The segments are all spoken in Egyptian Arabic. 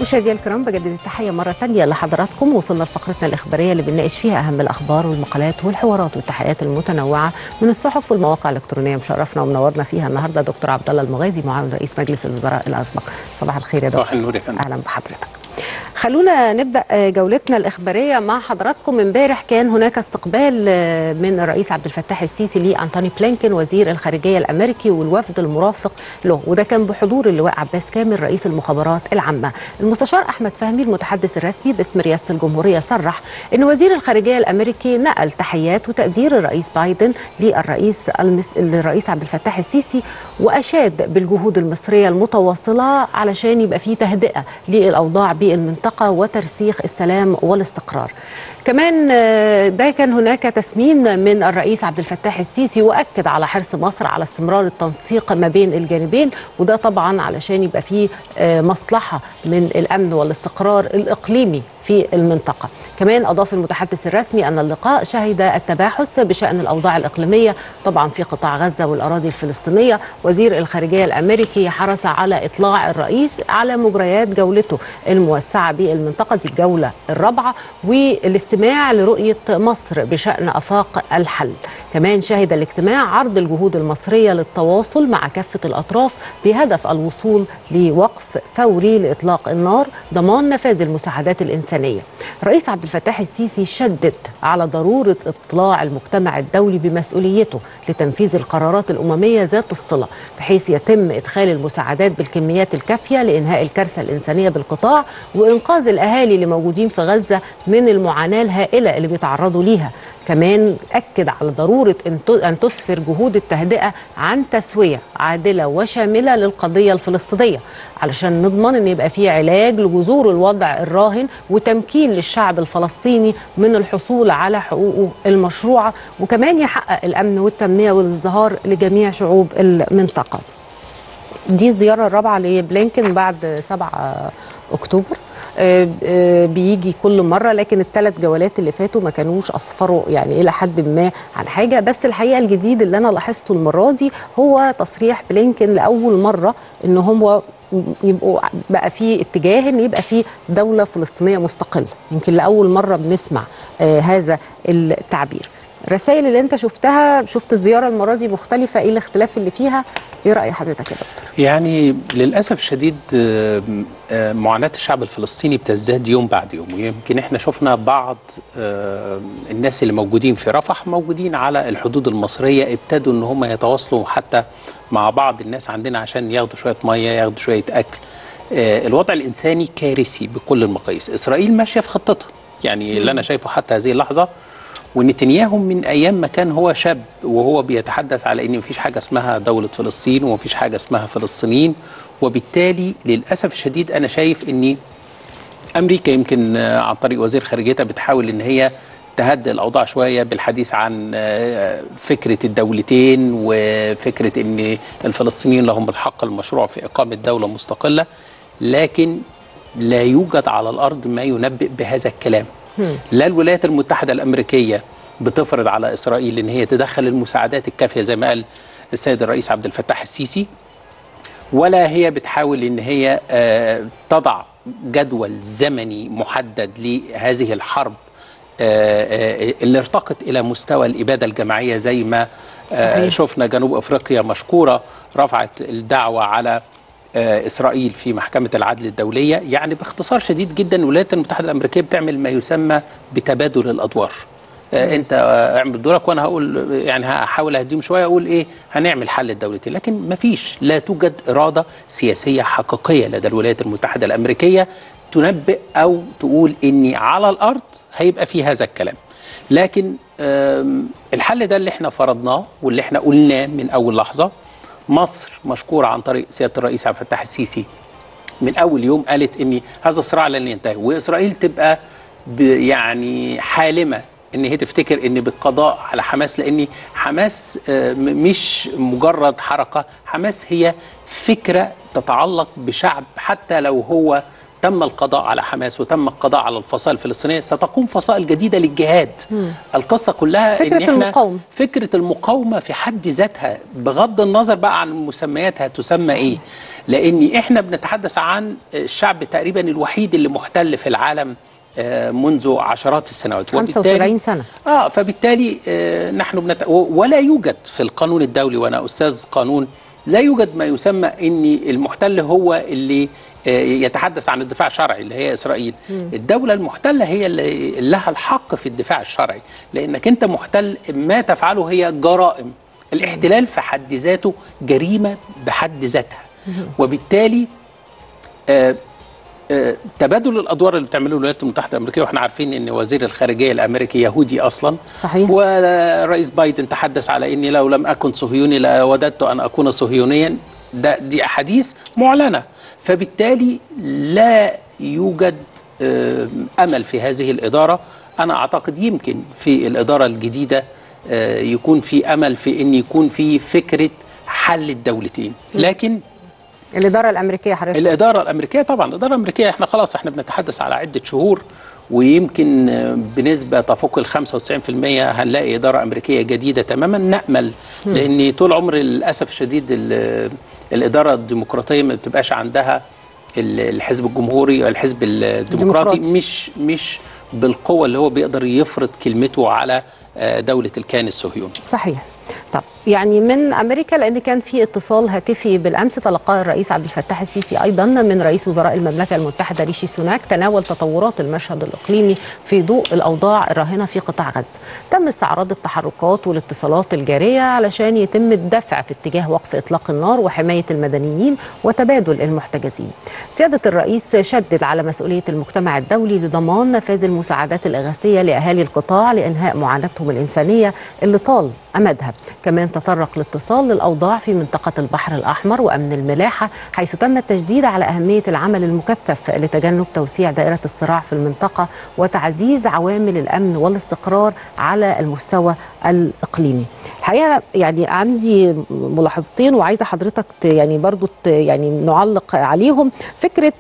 مشاهدينا الكرام بجدد التحيه مره ثانيه لحضراتكم وصلنا لفقرتنا الاخباريه اللي بنناقش فيها اهم الاخبار والمقالات والحوارات والتحيات المتنوعه من الصحف والمواقع الالكترونيه مشرفنا ومنورنا فيها النهارده دكتور عبد الله المغازي معاون رئيس مجلس الوزراء الاسبق صباح الخير يا دكتور صباح النور يا فندم اهلا بحضرتك خلونا نبدا جولتنا الاخباريه مع حضراتكم امبارح كان هناك استقبال من الرئيس عبد الفتاح السيسي لانتوني بلينكن وزير الخارجيه الامريكي والوفد المرافق له وده كان بحضور اللواء عباس كامل رئيس المخابرات العامه المستشار احمد فهمي المتحدث الرسمي باسم رئاسه الجمهوريه صرح ان وزير الخارجيه الامريكي نقل تحيات وتقدير الرئيس بايدن للرئيس المس... الرئيس عبد الفتاح السيسي واشاد بالجهود المصريه المتواصله علشان يبقى في تهدئه للاوضاع بالمنطقه وترسيخ السلام والاستقرار كمان ده كان هناك تسمين من الرئيس عبد الفتاح السيسي واكد على حرص مصر على استمرار التنسيق ما بين الجانبين وده طبعا علشان يبقى فيه مصلحه من الامن والاستقرار الاقليمي في المنطقه. كمان اضاف المتحدث الرسمي ان اللقاء شهد التباحث بشان الاوضاع الاقليميه طبعا في قطاع غزه والاراضي الفلسطينيه، وزير الخارجيه الامريكي حرص على اطلاع الرئيس على مجريات جولته الموسعه بالمنطقه دي الجوله الرابعه والاستماع لرؤيه مصر بشان افاق الحل. كمان شهد الاجتماع عرض الجهود المصريه للتواصل مع كافه الاطراف بهدف الوصول لوقف فوري لاطلاق النار ضمان نفاذ المساعدات الانسانيه. الرئيس عبد الفتاح السيسي شدد على ضروره اطلاع المجتمع الدولي بمسؤوليته لتنفيذ القرارات الامميه ذات الصله بحيث يتم ادخال المساعدات بالكميات الكافيه لانهاء الكارثه الانسانيه بالقطاع وانقاذ الاهالي اللي موجودين في غزه من المعاناه الهائله اللي بيتعرضوا ليها. كمان أكد على ضرورة أن تسفر جهود التهدئة عن تسوية عادلة وشاملة للقضية الفلسطينية علشان نضمن أن يبقى في علاج لجذور الوضع الراهن وتمكين للشعب الفلسطيني من الحصول على حقوقه المشروعة وكمان يحقق الأمن والتنمية والازدهار لجميع شعوب المنطقة دي الزيارة الرابعة لبلينكن بعد 7 أكتوبر بيجي كل مره لكن الثلاث جولات اللي فاتوا ما كانوش اصفروا يعني الى حد ما عن حاجه بس الحقيقه الجديد اللي انا لاحظته المره دي هو تصريح بلينكن لاول مره ان هو يبقوا بقى في اتجاه ان يبقى في دوله فلسطينيه مستقله يمكن لاول مره بنسمع آه هذا التعبير الرسائل اللي انت شفتها شفت الزياره المره دي مختلفه ايه الاختلاف اللي فيها ايه راي حضرتك يا دكتور يعني للاسف الشديد معاناه الشعب الفلسطيني بتزداد يوم بعد يوم ويمكن احنا شفنا بعض الناس اللي موجودين في رفح موجودين على الحدود المصريه ابتدوا ان هم يتواصلوا حتى مع بعض الناس عندنا عشان ياخدوا شويه ميه ياخدوا شويه اكل الوضع الانساني كارثي بكل المقاييس اسرائيل ماشيه في خطتها يعني اللي انا شايفه حتى هذه اللحظه ونتنياهو من ايام ما كان هو شاب وهو بيتحدث على ان مفيش حاجه اسمها دوله فلسطين ومفيش حاجه اسمها فلسطينيين وبالتالي للاسف الشديد انا شايف ان امريكا يمكن عن طريق وزير خارجيتها بتحاول ان هي تهدئ الاوضاع شويه بالحديث عن فكره الدولتين وفكره ان الفلسطينيين لهم الحق المشروع في اقامه دوله مستقله لكن لا يوجد على الارض ما ينبئ بهذا الكلام لا الولايات المتحدة الأمريكية بتفرض على إسرائيل أن هي تدخل المساعدات الكافية زي ما قال السيد الرئيس عبد الفتاح السيسي ولا هي بتحاول أن هي تضع جدول زمني محدد لهذه الحرب اللي ارتقت إلى مستوى الإبادة الجماعية زي ما صحيح. شفنا جنوب أفريقيا مشكورة رفعت الدعوة على اسرائيل في محكمه العدل الدوليه يعني باختصار شديد جدا الولايات المتحده الامريكيه بتعمل ما يسمى بتبادل الادوار آه انت آه اعمل دورك وانا هقول يعني هحاول اهديهم شويه اقول ايه هنعمل حل الدولتين لكن ما فيش لا توجد اراده سياسيه حقيقيه لدى الولايات المتحده الامريكيه تنبئ او تقول اني على الارض هيبقى في هذا الكلام لكن الحل ده اللي احنا فرضناه واللي احنا قلناه من اول لحظه مصر مشكورة عن طريق سيادة الرئيس عبد الفتاح السيسي من أول يوم قالت إن هذا الصراع لن ينتهي وإسرائيل تبقى يعني حالمة إن هي تفتكر إن بالقضاء على حماس لأن حماس مش مجرد حركة حماس هي فكرة تتعلق بشعب حتى لو هو تم القضاء على حماس وتم القضاء على الفصائل الفلسطينيه ستقوم فصائل جديده للجهاد القصه كلها فكرة ان احنا المقاومة. فكره المقاومه في حد ذاتها بغض النظر بقى عن مسمياتها تسمى ايه لان احنا بنتحدث عن الشعب تقريبا الوحيد اللي محتل في العالم آه، منذ عشرات السنوات 75 سنة. اه فبالتالي آه نحن بنت... و- ولا يوجد في القانون الدولي وانا استاذ قانون لا يوجد ما يسمى ان المحتل هو اللي آه، يتحدث عن الدفاع الشرعي اللي هي اسرائيل الدوله المحتله هي اللي لها الحق في الدفاع الشرعي لانك انت محتل ما تفعله هي جرائم الاحتلال في حد ذاته جريمه بحد ذاتها وبالتالي آه، آه، تبادل الادوار اللي بتعمله الولايات المتحده الامريكيه واحنا عارفين ان وزير الخارجيه الامريكي يهودي اصلا صحيح. والرئيس بايدن تحدث على اني لو لم اكن صهيوني لوددت ان اكون صهيونيا ده دي احاديث معلنه فبالتالي لا يوجد آه، امل في هذه الاداره انا اعتقد يمكن في الاداره الجديده آه، يكون في امل في ان يكون في فكره حل الدولتين لكن الإدارة الأمريكية حضرتك الاداره الامريكيه طبعا الاداره الامريكيه احنا خلاص احنا بنتحدث على عده شهور ويمكن آه، بنسبه تفوق ال 95% هنلاقي اداره امريكيه جديده تماما نامل لان طول عمر للاسف الشديد ال- الاداره الديمقراطيه ما بتبقاش عندها ال- الحزب الجمهوري الحزب الديمقراطي ديمقراطي. مش مش بالقوه اللي هو بيقدر يفرض كلمته على آه، دوله الكيان الصهيوني صحيح طب يعني من امريكا لان كان في اتصال هاتفي بالامس تلقاه الرئيس عبد الفتاح السيسي ايضا من رئيس وزراء المملكه المتحده ريشي سوناك تناول تطورات المشهد الاقليمي في ضوء الاوضاع الراهنه في قطاع غزه. تم استعراض التحركات والاتصالات الجاريه علشان يتم الدفع في اتجاه وقف اطلاق النار وحمايه المدنيين وتبادل المحتجزين. سياده الرئيس شدد على مسؤوليه المجتمع الدولي لضمان نفاذ المساعدات الاغاثيه لاهالي القطاع لانهاء معاناتهم الانسانيه اللي طال امدها. كمان تطرق الاتصال للاوضاع في منطقه البحر الاحمر وامن الملاحه حيث تم التشديد على اهميه العمل المكثف لتجنب توسيع دائره الصراع في المنطقه وتعزيز عوامل الامن والاستقرار على المستوى الاقليمي. الحقيقه يعني عندي ملاحظتين وعايزه حضرتك ت- يعني برضو ت- يعني نعلق عليهم فكره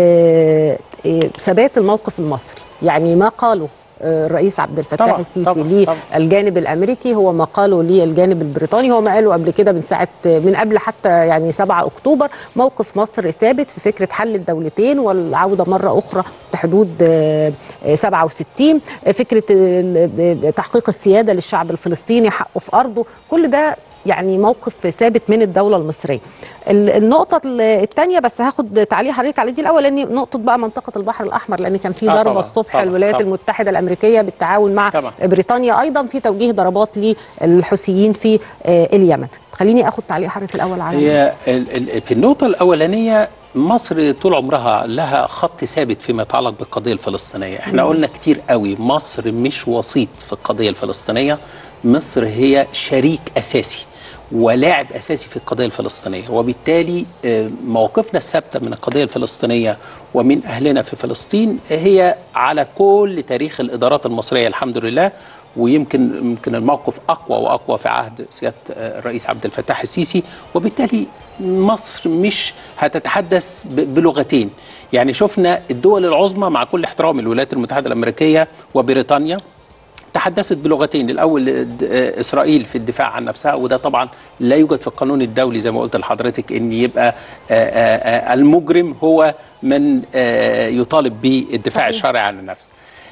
آه، آه، ثبات الموقف المصري يعني ما قاله آه، الرئيس عبد الفتاح طبعاً، السيسي طبعاً، ليه طبعاً. الجانب الامريكي هو ما قاله للجانب البريطاني هو ما قاله قبل كده من ساعه من قبل حتى يعني 7 اكتوبر موقف مصر ثابت في فكره حل الدولتين والعوده مره اخرى لحدود آه، آه، 67 آه، فكره ال- آه، تحقيق السياده للشعب الفلسطيني حقه في ارضه كل ده يعني موقف ثابت من الدوله المصريه. ال- النقطه الثانيه بس هاخد تعليق حضرتك على دي الاول لان نقطه بقى منطقه البحر الاحمر لان كان في آه ضربه طبعاً، الصبح طبعاً، الولايات طبعاً. المتحده الامريكيه بالتعاون مع طبعاً. بريطانيا ايضا في توجيه ضربات للحوثيين في آه، اليمن خليني اخد تعليق حضرتك الاول على هي ال- ال- في النقطة الأولانية مصر طول عمرها لها خط ثابت فيما يتعلق بالقضية الفلسطينية احنا قلنا كتير قوي مصر مش وسيط في القضية الفلسطينية مصر هي شريك أساسي ولاعب أساسي في القضية الفلسطينية وبالتالي آه، مواقفنا الثابتة من القضية الفلسطينية ومن أهلنا في فلسطين هي على كل تاريخ الإدارات المصرية الحمد لله ويمكن يمكن الموقف اقوى واقوى في عهد سياده آه، الرئيس عبد الفتاح السيسي وبالتالي مصر مش هتتحدث ب- بلغتين يعني شفنا الدول العظمى مع كل احترام الولايات المتحده الامريكيه وبريطانيا تحدثت بلغتين الاول د- آه، اسرائيل في الدفاع عن نفسها وده طبعا لا يوجد في القانون الدولي زي ما قلت لحضرتك ان يبقى آه، آه، آه، المجرم هو من آه، يطالب بالدفاع صحيح. الشرعي عن النفس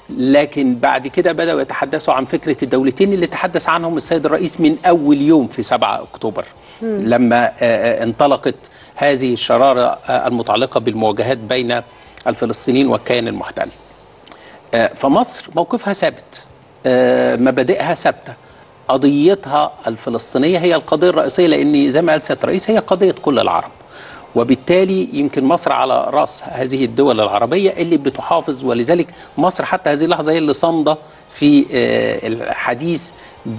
لكن بعد كده بدأوا يتحدثوا عن فكرة الدولتين اللي تحدث عنهم السيد الرئيس من أول يوم في 7 أكتوبر لما آه، آه، انطلقت هذه الشرارة آه، المتعلقة بالمواجهات بين الفلسطينيين والكيان المحتل آه، فمصر موقفها ثابت آه، مبادئها ثابته قضيتها الفلسطينيه هي القضيه الرئيسيه لان زي ما قال سياده الرئيس هي قضيه كل العرب وبالتالي يمكن مصر على راس هذه الدول العربيه اللي بتحافظ ولذلك مصر حتى هذه اللحظه هي اللي صامده في آه، الحديث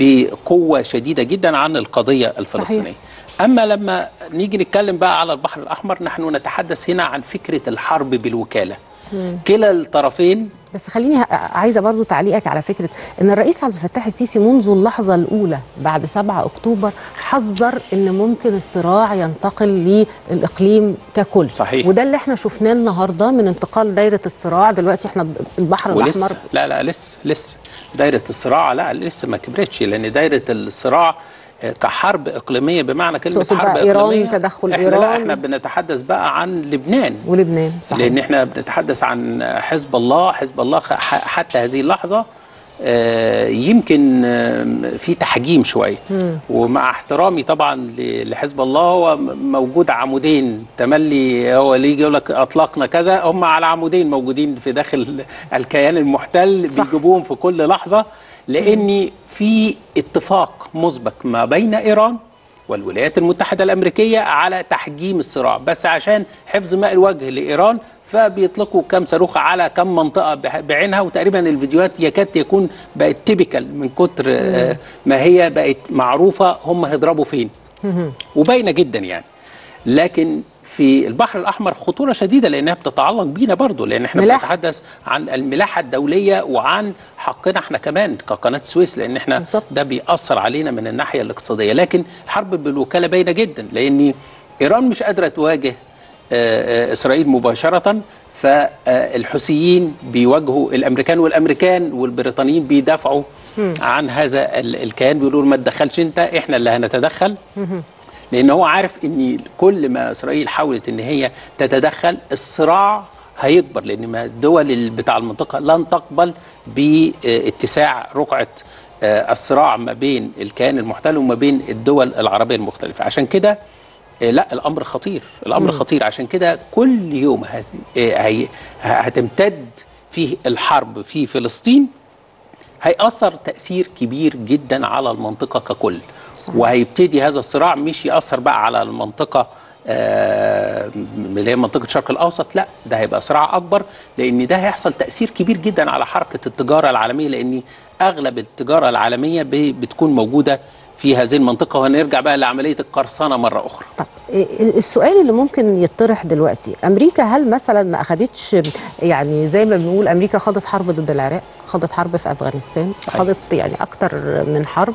بقوه شديده جدا عن القضيه الفلسطينيه صحيح. اما لما نيجي نتكلم بقى على البحر الاحمر نحن نتحدث هنا عن فكره الحرب بالوكاله كلا الطرفين بس خليني ه- عايزه برضو تعليقك على فكره ان الرئيس عبد الفتاح السيسي منذ اللحظه الاولى بعد 7 اكتوبر حذر ان ممكن الصراع ينتقل للاقليم ككل صحيح. وده اللي احنا شفناه النهارده من انتقال دايره الصراع دلوقتي احنا البحر ولسه الاحمر لا لا لسه لسه دايره الصراع لا لسه ما كبرتش لان دايره الصراع آه، كحرب اقليميه بمعنى كلمه تقصد حرب بقى إيران، اقليميه تدخل احنا إيران؟ لا احنا بنتحدث بقى عن لبنان ولبنان صحيح لان احنا بنتحدث عن حزب الله حزب الله خ- ح- حتى هذه اللحظه آه، يمكن آه، في تحجيم شويه ومع احترامي طبعا ل- لحزب الله هو م- موجود عمودين تملي هو اللي يجي يقول لك اطلقنا كذا هم على عمودين موجودين في داخل الكيان المحتل صح. بيجيبوهم في كل لحظه لان في اتفاق مسبق ما بين ايران والولايات المتحدة الأمريكية على تحجيم الصراع بس عشان حفظ ماء الوجه لإيران فبيطلقوا كم صاروخ على كم منطقة بح- بعينها وتقريبا الفيديوهات يكاد يكون بقت تيبيكال من كتر آه، ما هي بقت معروفة هم هيضربوا فين وباينة جدا يعني لكن في البحر الأحمر خطورة شديدة لأنها بتتعلق بينا برضو لأن احنا ملاحة. بنتحدث عن الملاحة الدولية وعن حقنا احنا كمان كقناة السويس لأن احنا بالظبط. ده بيأثر علينا من الناحية الاقتصادية لكن الحرب بالوكالة باينة جدا لأن إيران مش قادرة تواجه آه، آه، إسرائيل مباشرة فالحوثيين بيواجهوا الأمريكان والأمريكان والبريطانيين بيدافعوا عن هذا ال- الكيان بيقولوا ما تدخلش أنت إحنا اللي هنتدخل لأن هو عارف إن كل ما إسرائيل حاولت إن هي تتدخل الصراع هيكبر لأن ما الدول ال- بتاع المنطقة لن تقبل باتساع رقعة آه، الصراع ما بين الكيان المحتل وما بين الدول العربية المختلفة عشان كده آه، لا الامر خطير الامر خطير عشان كده كل يوم هت- آه، هي- هتمتد فيه الحرب في فلسطين هيأثر تأثير كبير جدا على المنطقة ككل صحيح. وهيبتدي هذا الصراع مش يأثر بقى على المنطقة آه، اللي هي منطقة الشرق الأوسط لا ده هيبقى صراع أكبر لأن ده هيحصل تأثير كبير جدا على حركة التجارة العالمية لأن أغلب التجارة العالمية ب- بتكون موجودة في هذه المنطقة وهنرجع بقى لعملية القرصنة مرة أخرى طب إيه السؤال اللي ممكن يطرح دلوقتي امريكا هل مثلا ما اخذتش يعني زي ما بنقول امريكا خاضت حرب ضد العراق خاضت حرب في افغانستان خاضت يعني اكتر من حرب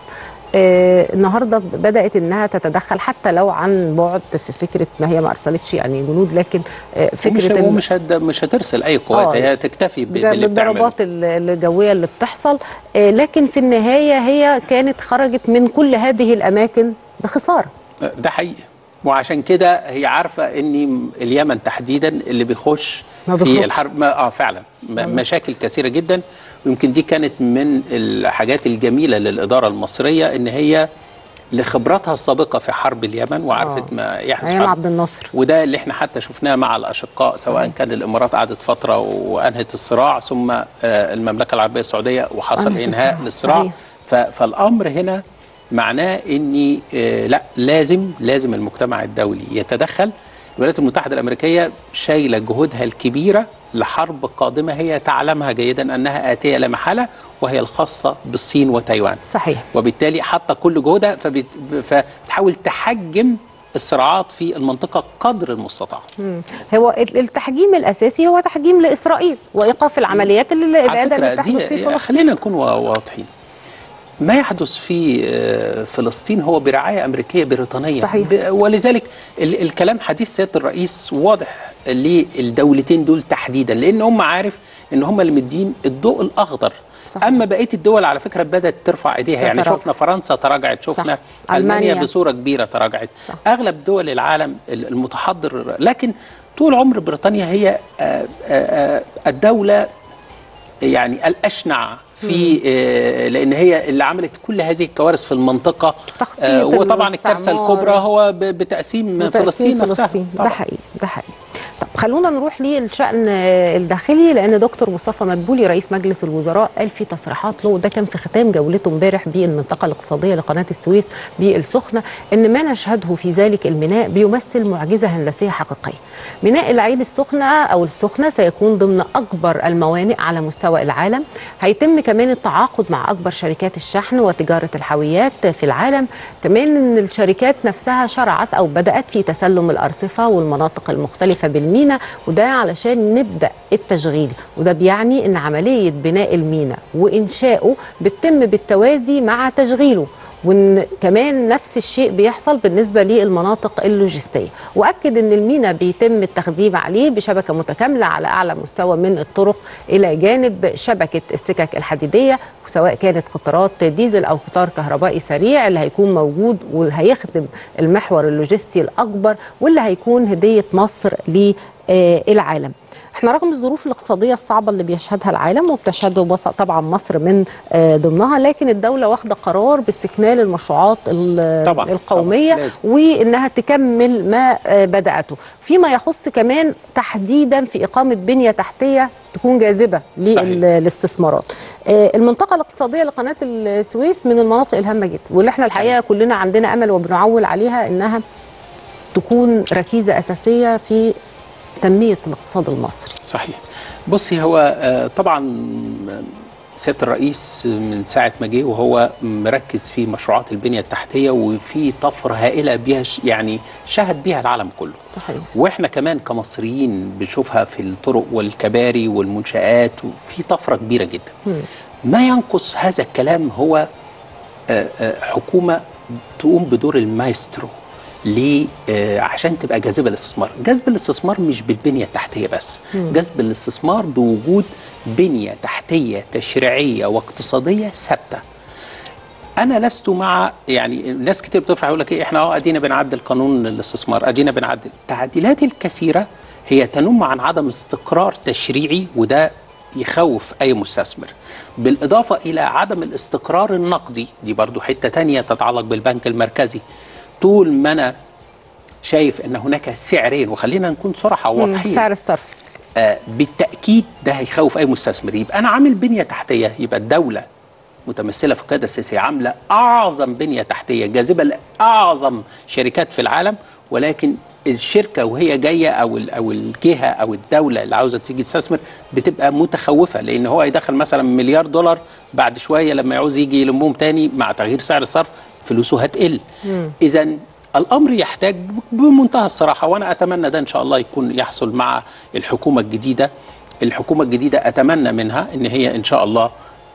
آه النهارده بدات انها تتدخل حتى لو عن بعد في فكره ما هي ما ارسلتش يعني جنود لكن آه ومش فكره إن- ومش هد مش هترسل أي قوات آه. هي تكتفي ب- ده باللي بتعمله بالضربات ال- الجويه اللي بتحصل آه لكن في النهايه هي كانت خرجت من كل هذه الاماكن بخساره ده حقيقي وعشان كده هي عارفه ان اليمن تحديدا اللي بيخش ما في بيخرجش. الحرب ما اه فعلا م- مشاكل كثيره جدا ويمكن دي كانت من الحاجات الجميله للاداره المصريه ان هي لخبراتها السابقه في حرب اليمن وعرفت آه. ما يحدث ايام حرب عبد الناصر وده اللي احنا حتى شفناه مع الاشقاء سواء كان الامارات قعدت فتره وانهت الصراع ثم آه، المملكه العربيه السعوديه وحصل أنهت انهاء الصراع. للصراع صحيح. ف- فالامر هنا معناه ان آه، لا لازم لازم المجتمع الدولي يتدخل الولايات المتحده الامريكيه شايله جهودها الكبيره لحرب قادمه هي تعلمها جيدا انها اتيه لا محاله وهي الخاصه بالصين وتايوان صحيح وبالتالي حاطه كل جهودها فبت- فبتحاول تحجم الصراعات في المنطقه قدر المستطاع مم. هو ال- التحجيم الاساسي هو تحجيم لاسرائيل وايقاف العمليات اللي على الاباده اللي فكرة بتحدث في دي فلسطين خلينا نكون وا- واضحين ما يحدث في آه، فلسطين هو برعاية أمريكية بريطانية صحيح. ب- ولذلك ال- الكلام حديث سيادة الرئيس واضح للدولتين دول تحديدا لأن هم عارف أن هم اللي مدين الضوء الأخضر صحيح. أما بقية الدول على فكرة بدأت ترفع إيديها يعني تتراجع. شفنا فرنسا تراجعت شفنا صح. ألمانيا ألمانيا. بصورة كبيرة تراجعت صح. أغلب دول العالم المتحضر لكن طول عمر بريطانيا هي آه، آه، آه، الدولة يعني الاشنع في آه، لان هي اللي عملت كل هذه الكوارث في المنطقه تخطيط آه، وطبعا الكارثه الاستعمار. الكبرى هو ب- بتقسيم وتقسيم فلسطين نفسها فلسطين ده طبعاً. حقيقي ده حقيقي طب خلونا نروح للشأن آه، الداخلي لأن دكتور مصطفى مدبولي رئيس مجلس الوزراء قال في تصريحات له ده كان في ختام جولته امبارح بالمنطقة الاقتصادية لقناة السويس بالسخنة إن ما نشهده في ذلك الميناء بيمثل معجزة هندسية حقيقية. ميناء العين السخنة أو السخنة سيكون ضمن أكبر الموانئ على مستوى العالم. هيتم كمان التعاقد مع أكبر شركات الشحن وتجارة الحاويات في العالم. كمان إن الشركات نفسها شرعت أو بدأت في تسلم الأرصفة والمناطق المختلفة بالمينا المينا وده علشان نبدا التشغيل وده بيعني ان عمليه بناء المينا وانشائه بتتم بالتوازي مع تشغيله وان كمان نفس الشيء بيحصل بالنسبه للمناطق اللوجستيه واكد ان المينا بيتم التخديم عليه بشبكه متكامله على اعلى مستوى من الطرق الى جانب شبكه السكك الحديديه سواء كانت قطارات ديزل او قطار كهربائي سريع اللي هيكون موجود وهيخدم المحور اللوجستي الاكبر واللي هيكون هديه مصر للعالم احنا رغم الظروف الاقتصاديه الصعبه اللي بيشهدها العالم وبتشهده طبعا مصر من ضمنها لكن الدوله واخده قرار باستكمال المشروعات طبعا القوميه طبعا لازم. وانها تكمل ما بداته فيما يخص كمان تحديدا في اقامه بنيه تحتيه تكون جاذبه للاستثمارات المنطقه الاقتصاديه لقناه السويس من المناطق الهامه جدا واللي احنا الحقيقه كلنا عندنا امل وبنعول عليها انها تكون ركيزه اساسيه في تنمية الاقتصاد المصري صحيح بصي هو طبعا سياده الرئيس من ساعه ما جه وهو مركز في مشروعات البنيه التحتيه وفي طفره هائله بيها يعني شهد بيها العالم كله صحيح واحنا كمان كمصريين بنشوفها في الطرق والكباري والمنشآت وفي طفره كبيره جدا م. ما ينقص هذا الكلام هو حكومه تقوم بدور المايسترو ليه آه عشان تبقى جاذبه للاستثمار جذب الاستثمار مش بالبنيه التحتيه بس م. جذب الاستثمار بوجود بنيه تحتيه تشريعيه واقتصاديه ثابته انا لست مع يعني ناس كتير بتفرح يقول لك ايه احنا اه ادينا بنعدل قانون الاستثمار ادينا بنعدل التعديلات الكثيره هي تنم عن عدم استقرار تشريعي وده يخوف اي مستثمر بالاضافه الى عدم الاستقرار النقدي دي برضو حته تانية تتعلق بالبنك المركزي طول ما انا شايف ان هناك سعرين وخلينا نكون صراحه وواضحين سعر الصرف آه بالتاكيد ده هيخوف اي مستثمر يبقى انا عامل بنيه تحتيه يبقى الدوله متمثله في القياده السياسيه عامله اعظم بنيه تحتيه جاذبه لاعظم شركات في العالم ولكن الشركه وهي جايه او او الجهه او الدوله اللي عاوزه تيجي تستثمر بتبقى متخوفه لان هو هيدخل مثلا مليار دولار بعد شويه لما يعوز يجي يلمهم تاني مع تغيير سعر الصرف فلوسه هتقل اذا الامر يحتاج بمنتهى الصراحه وانا اتمنى ده ان شاء الله يكون يحصل مع الحكومه الجديده الحكومه الجديده اتمنى منها ان هي ان شاء الله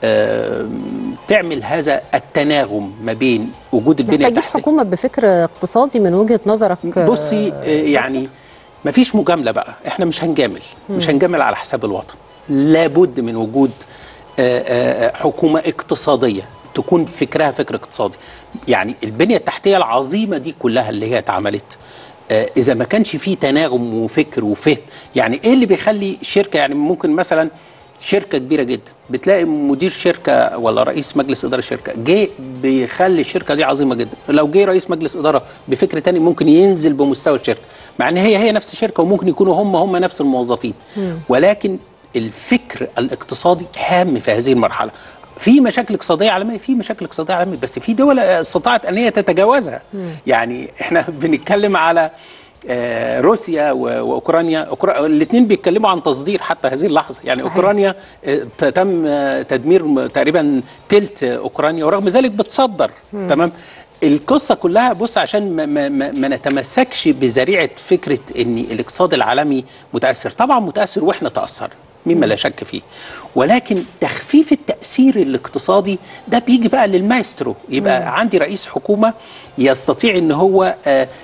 تعمل هذا التناغم ما بين وجود البنيه محتاجين حكومه بفكر اقتصادي من وجهه نظرك بصي يعني ما فيش مجامله بقى احنا مش هنجامل مش هنجامل على حساب الوطن لابد من وجود حكومه اقتصاديه تكون فكرها فكر اقتصادي يعني البنيه التحتيه العظيمه دي كلها اللي هي اتعملت آه اذا ما كانش فيه تناغم وفكر وفهم يعني ايه اللي بيخلي شركه يعني ممكن مثلا شركه كبيره جدا بتلاقي مدير شركه ولا رئيس مجلس اداره شركه جه بيخلي الشركه دي عظيمه جدا لو جه رئيس مجلس اداره بفكر تاني ممكن ينزل بمستوى الشركه مع ان هي هي نفس الشركه وممكن يكونوا هم هم نفس الموظفين م. ولكن الفكر الاقتصادي هام في هذه المرحله في مشاكل اقتصاديه عالميه في مشاكل اقتصاديه عالميه بس في دول استطاعت ان هي تتجاوزها مم. يعني احنا بنتكلم على آه روسيا واوكرانيا أوكرا... الاثنين بيتكلموا عن تصدير حتى هذه اللحظه يعني صحيح. اوكرانيا آه تم آه تدمير تقريبا تلت اوكرانيا ورغم ذلك بتصدر مم. تمام القصة كلها بص عشان ما, ما, ما, ما نتمسكش بذريعة فكرة ان الاقتصاد العالمي متأثر طبعا متأثر واحنا تأثرنا مما لا شك فيه ولكن تخفيف التأثير الاقتصادي ده بيجي بقى للمايسترو يبقى مم. عندي رئيس حكومة يستطيع ان هو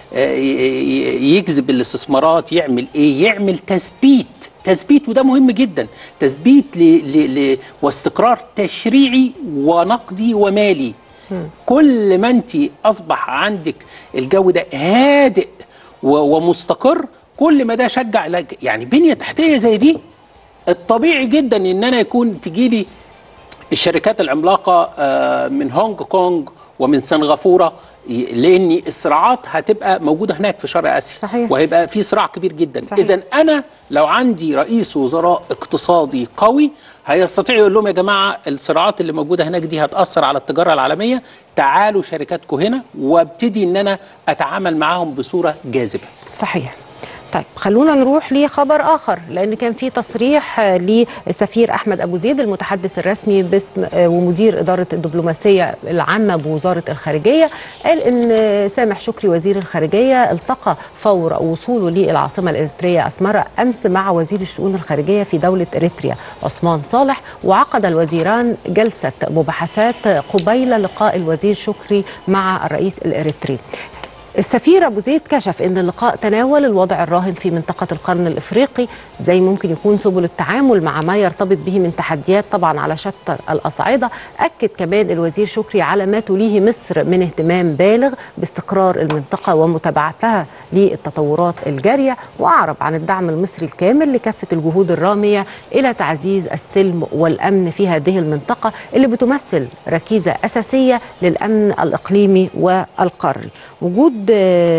يجذب الاستثمارات يعمل ايه يعمل تثبيت تثبيت وده مهم جدا تثبيت ل ل ل واستقرار تشريعي ونقدي ومالي مم. كل ما انت اصبح عندك الجو ده هادئ ومستقر كل ما ده شجع يعني بنيه تحتيه زي دي الطبيعي جدا ان انا يكون تجي لي الشركات العملاقه من هونج كونج ومن سنغافوره لان الصراعات هتبقى موجوده هناك في شرق اسيا صحيح. وهيبقى في صراع كبير جدا اذا انا لو عندي رئيس وزراء اقتصادي قوي هيستطيع يقول لهم يا جماعه الصراعات اللي موجوده هناك دي هتاثر على التجاره العالميه تعالوا شركاتكم هنا وابتدي ان انا اتعامل معاهم بصوره جاذبه صحيح طيب خلونا نروح لخبر اخر لان كان في تصريح آه، للسفير احمد ابو زيد المتحدث الرسمي باسم آه، ومدير اداره الدبلوماسيه العامه بوزاره الخارجيه قال ان آه، سامح شكري وزير الخارجيه التقى فور وصوله للعاصمه الاريتريه اسمره امس مع وزير الشؤون الخارجيه في دوله اريتريا عثمان صالح وعقد الوزيران جلسه مباحثات قبيل لقاء الوزير شكري مع الرئيس الاريتري السفير ابو زيد كشف ان اللقاء تناول الوضع الراهن في منطقه القرن الافريقي زي ممكن يكون سبل التعامل مع ما يرتبط به من تحديات طبعا على شتى الاصعده اكد كمان الوزير شكري على ما تليه مصر من اهتمام بالغ باستقرار المنطقه ومتابعتها للتطورات الجاريه واعرب عن الدعم المصري الكامل لكافه الجهود الراميه الى تعزيز السلم والامن في هذه المنطقه اللي بتمثل ركيزه اساسيه للامن الاقليمي والقاري وجود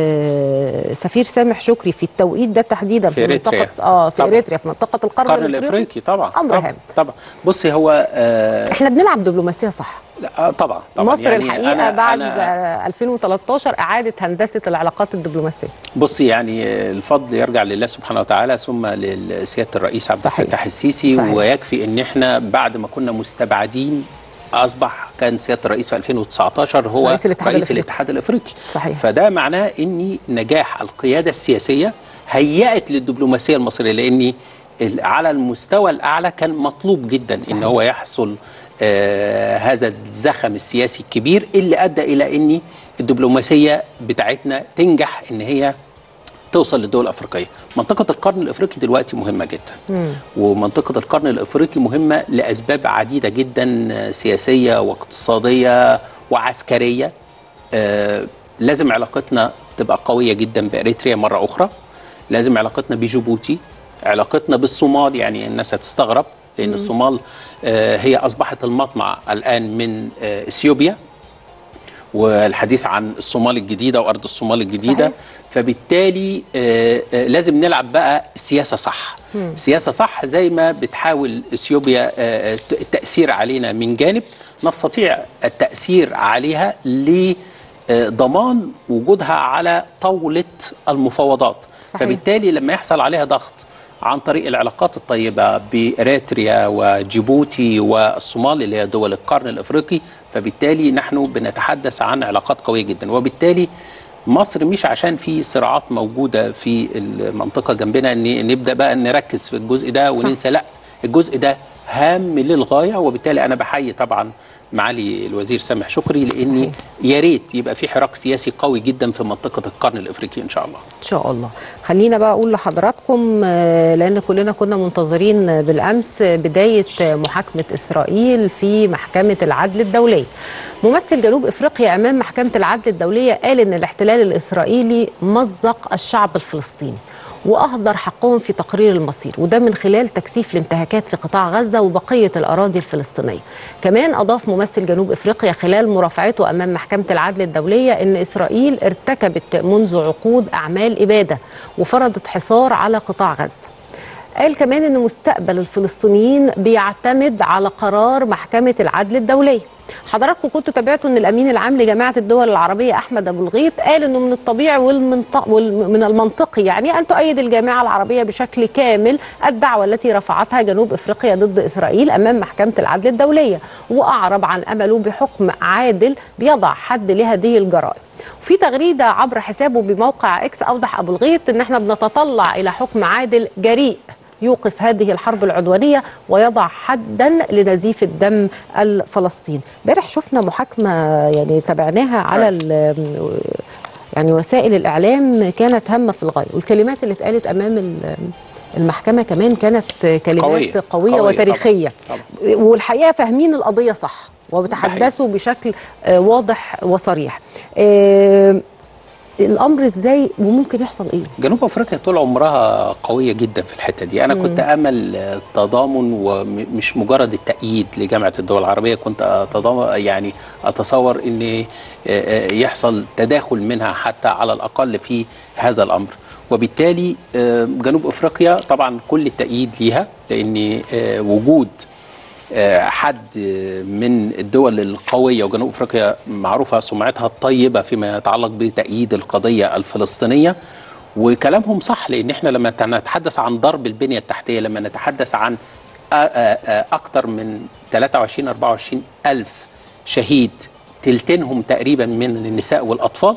آه، سفير سامح شكري في التوقيت ده تحديدا في منطقه إريتريا. اه في طبعاً. اريتريا في منطقه القرن, القرن الافريقي طبعا امر طبعا هام طبعا بصي هو آه احنا بنلعب دبلوماسيه صح لا آه، طبعا طبعا مصر الحقيقه أنا بعد أنا آه، 2013 اعاده هندسه العلاقات الدبلوماسيه بصي يعني آه، الفضل يرجع لله سبحانه وتعالى ثم لسياده الرئيس عبد صحيح. الفتاح السيسي صحيح. ويكفي ان احنا بعد ما كنا مستبعدين اصبح كان سياده الرئيس في 2019 هو رئيس الاتحاد رئيس الأفريقي. الاتحاد الافريقي صحيح. فده معناه ان نجاح القياده السياسيه هيأت للدبلوماسيه المصريه لان ال- على المستوى الاعلى كان مطلوب جدا صحيح. ان هو يحصل آه هذا الزخم السياسي الكبير اللي ادى الى ان الدبلوماسيه بتاعتنا تنجح ان هي توصل للدول الافريقيه. منطقه القرن الافريقي دلوقتي مهمه جدا. ومنطقه القرن الافريقي مهمه لاسباب عديده جدا آه، سياسيه واقتصاديه وعسكريه. آه لازم علاقتنا تبقى قويه جدا باريتريا مره اخرى. لازم علاقتنا بجيبوتي، علاقتنا بالصومال يعني الناس هتستغرب لان الصومال آه هي اصبحت المطمع الان من آه اثيوبيا والحديث عن الصومال الجديده وارض الصومال الجديده صحيح. فبالتالي آه، آه، لازم نلعب بقى سياسه صح سياسه صح زي ما بتحاول اثيوبيا آه، آه، التاثير علينا من جانب نستطيع التاثير عليها لضمان وجودها على طاوله المفاوضات صحيح. فبالتالي لما يحصل عليها ضغط عن طريق العلاقات الطيبة بإريتريا وجيبوتي والصومال اللي هي دول القرن الإفريقي فبالتالي نحن بنتحدث عن علاقات قوية جدا وبالتالي مصر مش عشان في صراعات موجودة في المنطقة جنبنا ان نبدأ بقى نركز في الجزء ده وننسى لا الجزء ده هام للغاية وبالتالي أنا بحيي طبعا معالي الوزير سامح شكري لأني صحيح. يا ريت يبقى في حراك سياسي قوي جدا في منطقة القرن الإفريقي إن شاء الله ان شاء الله خلينا بقى اقول لحضراتكم آه، لان كلنا كنا منتظرين آه، بالامس آه، بدايه آه، محاكمه اسرائيل في محكمه العدل الدوليه ممثل جنوب افريقيا امام محكمه العدل الدوليه قال ان الاحتلال الاسرائيلي مزق الشعب الفلسطيني واهدر حقهم في تقرير المصير وده من خلال تكثيف الانتهاكات في قطاع غزه وبقيه الاراضي الفلسطينيه. كمان اضاف ممثل جنوب افريقيا خلال مرافعته امام محكمه العدل الدوليه ان اسرائيل ارتكبت منذ عقود اعمال اباده وفرضت حصار على قطاع غزه. قال كمان ان مستقبل الفلسطينيين بيعتمد على قرار محكمه العدل الدوليه. حضراتكم كنتوا تابعتوا ان الامين العام لجامعه الدول العربيه احمد ابو الغيط قال انه من الطبيعي والمنطق ومن المنطقي يعني ان تؤيد الجامعه العربيه بشكل كامل الدعوه التي رفعتها جنوب افريقيا ضد اسرائيل امام محكمه العدل الدوليه واعرب عن امله بحكم عادل بيضع حد لهذه الجرائم. في تغريده عبر حسابه بموقع اكس اوضح ابو الغيط ان احنا بنتطلع الى حكم عادل جريء يوقف هذه الحرب العدوانية ويضع حدا لنزيف الدم الفلسطيني امبارح شفنا محاكمة يعني تابعناها على ال- يعني وسائل الإعلام كانت هامة في الغاية والكلمات اللي اتقالت أمام ال- المحكمة كمان كانت كلمات قوية. قوية, قوية قوية وتاريخية طبعاً. والحقيقة فاهمين القضية صح وبتحدثوا بشكل آه، واضح وصريح آه، الأمر إزاي وممكن يحصل إيه؟ جنوب افريقيا طول عمرها قويه جدا في الحته دي انا كنت امل آه، تضامن ومش مجرد التأييد لجامعه الدول العربيه كنت أتضامن يعني اتصور ان آه، آه، يحصل تداخل منها حتى على الاقل في هذا الامر وبالتالي آه، جنوب افريقيا طبعا كل التأييد ليها لان آه، وجود آه، حد آه، من الدول القوية وجنوب أفريقيا معروفة سمعتها الطيبة فيما يتعلق بتأييد القضية الفلسطينية وكلامهم صح لان احنا لما نتحدث عن ضرب البنيه التحتيه لما نتحدث عن آ- آ- آ- اكتر من 23 24 الف شهيد تلتينهم تقريبا من النساء والاطفال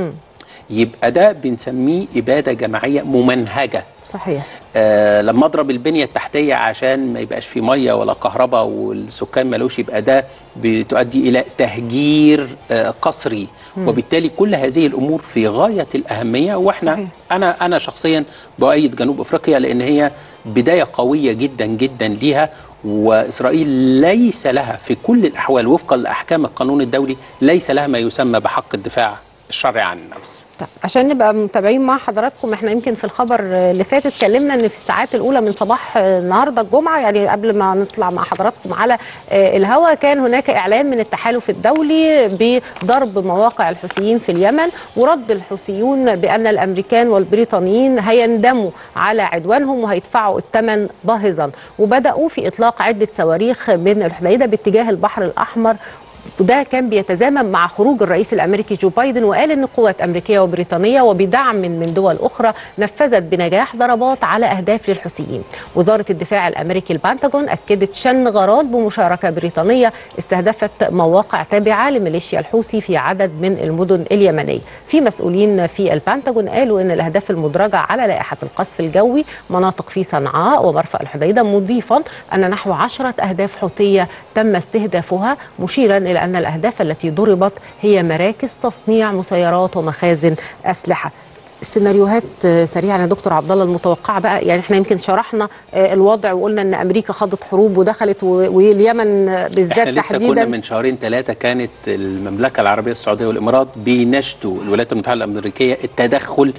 يبقى ده بنسميه اباده جماعيه ممنهجه صحيح آه لما اضرب البنيه التحتيه عشان ما يبقاش في ميه ولا كهرباء والسكان ملوش يبقى ده بتؤدي الى تهجير آه قسري وبالتالي كل هذه الامور في غايه الاهميه واحنا صحيح. انا انا شخصيا بايد جنوب افريقيا لان هي بدايه قويه جدا جدا ليها واسرائيل ليس لها في كل الاحوال وفقا لاحكام القانون الدولي ليس لها ما يسمى بحق الدفاع الشرعي عن النفس طيب عشان نبقى متابعين مع حضراتكم احنا يمكن في الخبر اللي فات اتكلمنا ان في الساعات الاولى من صباح النهارده الجمعه يعني قبل ما نطلع مع حضراتكم على آه، الهواء كان هناك اعلان من التحالف الدولي بضرب مواقع الحوثيين في اليمن ورد الحوثيون بان الامريكان والبريطانيين هيندموا على عدوانهم وهيدفعوا الثمن باهظا وبداوا في اطلاق عده صواريخ من الحديده باتجاه البحر الاحمر وده كان بيتزامن مع خروج الرئيس الامريكي جو بايدن وقال ان قوات امريكيه وبريطانيه وبدعم من دول اخرى نفذت بنجاح ضربات على اهداف للحوثيين. وزاره الدفاع الامريكي البنتاجون اكدت شن غارات بمشاركه بريطانيه استهدفت مواقع تابعه لميليشيا الحوثي في عدد من المدن اليمنيه. في مسؤولين في البنتاجون قالوا ان الاهداف المدرجه على لائحه القصف الجوي مناطق في صنعاء ومرفأ الحديده مضيفا ان نحو عشرة اهداف حوثيه تم استهدافها مشيرا الى ان الاهداف التي ضربت هي مراكز تصنيع مسيرات ومخازن اسلحه السيناريوهات آه، سريعا يا دكتور عبد الله المتوقعه بقى يعني احنا يمكن شرحنا آه، الوضع وقلنا ان امريكا خاضت حروب ودخلت و- واليمن آه، بالذات احنا لسه كنا تحديدا من شهرين ثلاثه كانت المملكه العربيه السعوديه والامارات بيناشدوا الولايات المتحده الامريكيه التدخل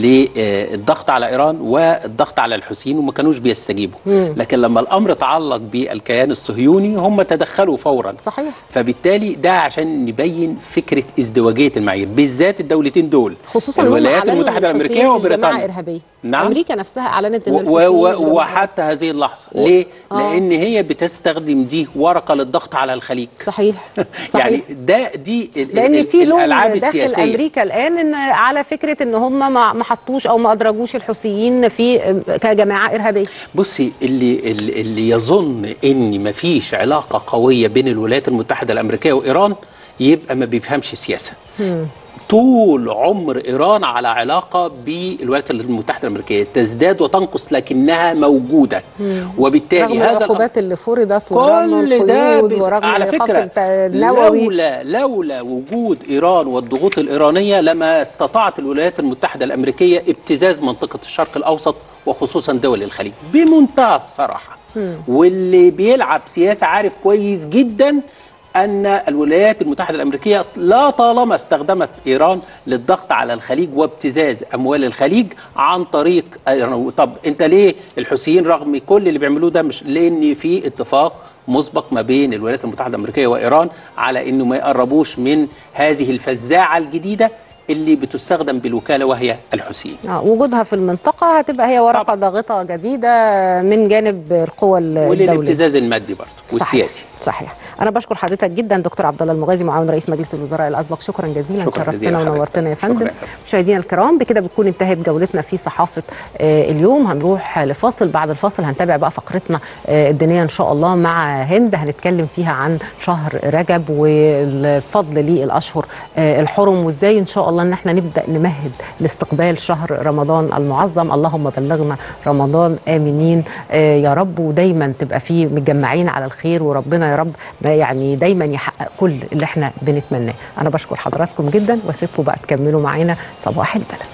للضغط على ايران والضغط على الحوثيين وما كانوش بيستجيبوا لكن لما الامر تعلق بالكيان الصهيوني هم تدخلوا فورا صحيح فبالتالي ده عشان نبين فكره ازدواجيه المعايير بالذات الدولتين دول خصوصا إن هم الولايات أعلنوا إن المتحده الامريكيه الحوثيين مش جماعه وبريطانيا ارهابيه نعم. امريكا نفسها اعلنت ان و- الحوثيين و- مش جماعة وحتى هذه اللحظه و- ليه؟ آه. لان هي بتستخدم دي ورقه للضغط على الخليج صحيح صحيح يعني ده دي ال- لان ال- في لوم الالعاب داخل السياسيه امريكا الان ان على فكره ان هم ما ما حطوش او ما ادرجوش الحوثيين في كجماعه ارهابيه بصي اللي اللي اللي يظن ان مفيش علاقه قويه بين الولايات المتحده الامريكيه وايران يبقى ما بيفهمش سياسه طول عمر ايران على علاقه بالولايات المتحده الامريكيه تزداد وتنقص لكنها موجوده وبالتالي رغم هذا الأمر العقوبات اللي فرضت ورغم كل ده القيود بس ورغم على إيقاف فكرة الت- النووي لولا لولا وجود إيران والضغوط الإيرانية لما استطاعت الولايات المتحدة الأمريكية ابتزاز منطقة الشرق الأوسط وخصوصا دول الخليج بمنتهى الصراحة واللي بيلعب سياسة عارف كويس جدا أن الولايات المتحدة الأمريكية لا طالما استخدمت إيران للضغط على الخليج وابتزاز أموال الخليج عن طريق إيران طب أنت ليه الحوثيين رغم كل اللي بيعملوه ده مش لأن في اتفاق مسبق ما بين الولايات المتحدة الأمريكية وإيران على أنه ما يقربوش من هذه الفزاعة الجديدة اللي بتستخدم بالوكالة وهي الحوثيين آه، وجودها في المنطقة هتبقى هي ورقة طبعا. ضاغطة جديدة من جانب القوى الدولية وللابتزاز المادي برضه والسياسي صحيح. صحيح أنا بشكر حضرتك جدا دكتور عبد الله المغازي معاون رئيس مجلس الوزراء الأسبق شكرا جزيلا شكراً جزيلاً شرفتنا لحضرتك. ونورتنا يا شكراً فندم يا فندم. مشاهدينا الكرام بكده بتكون انتهت جولتنا في صحافة آه، اليوم هنروح لفاصل بعد الفاصل هنتابع بقى فقرتنا آه، الدينية إن شاء الله مع هند هنتكلم فيها عن شهر رجب والفضل للأشهر آه، الحرم وإزاي إن شاء الله إن احنا نبدأ نمهد لاستقبال شهر رمضان المعظم اللهم بلغنا رمضان آمنين آه، يا رب ودايما تبقى فيه متجمعين على الخير وربنا يا رب يعني دايما يحقق كل اللي احنا بنتمناه أنا بشكر حضراتكم جدا واسيبكم بقى تكملوا معانا صباح البلد